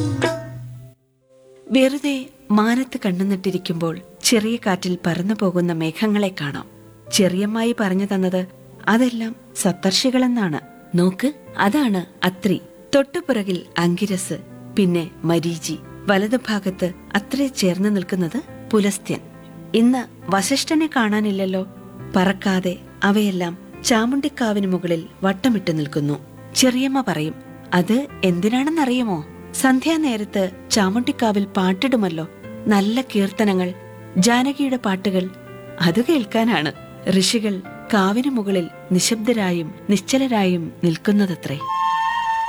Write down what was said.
വെറുതെ മാനത്ത് കണ്ണുനട്ടിരിക്കുമ്പോൾ ചെറിയ കാറ്റിൽ പറന്നു പോകുന്ന മേഘങ്ങളെ കാണാം ചെറിയമ്മായി പറഞ്ഞു തന്നത് അതെല്ലാം സപ്തർഷികളെന്നാണ് നോക്ക് അതാണ് അത്രി തൊട്ടുപുറകിൽ അങ്കിരസ് പിന്നെ മരീചി വലതുഭാഗത്ത് അത്രേ ചേർന്ന് നിൽക്കുന്നത് പുലസ്ത്യൻ ഇന്ന് വസിഷ്ഠനെ കാണാനില്ലല്ലോ പറക്കാതെ അവയെല്ലാം ചാമുണ്ടിക്കാവിന് മുകളിൽ വട്ടമിട്ട് നിൽക്കുന്നു ചെറിയമ്മ പറയും അത് എന്തിനാണെന്നറിയുമോ സന്ധ്യാനേരത്ത് ചാമുണ്ടിക്കാവിൽ പാട്ടിടുമല്ലോ നല്ല കീർത്തനങ്ങൾ ജാനകിയുടെ പാട്ടുകൾ അത് കേൾക്കാനാണ് ഋഷികൾ കാവിനു മുകളിൽ നിശബ്ദരായും നിശ്ചലരായും നിൽക്കുന്നതത്രേ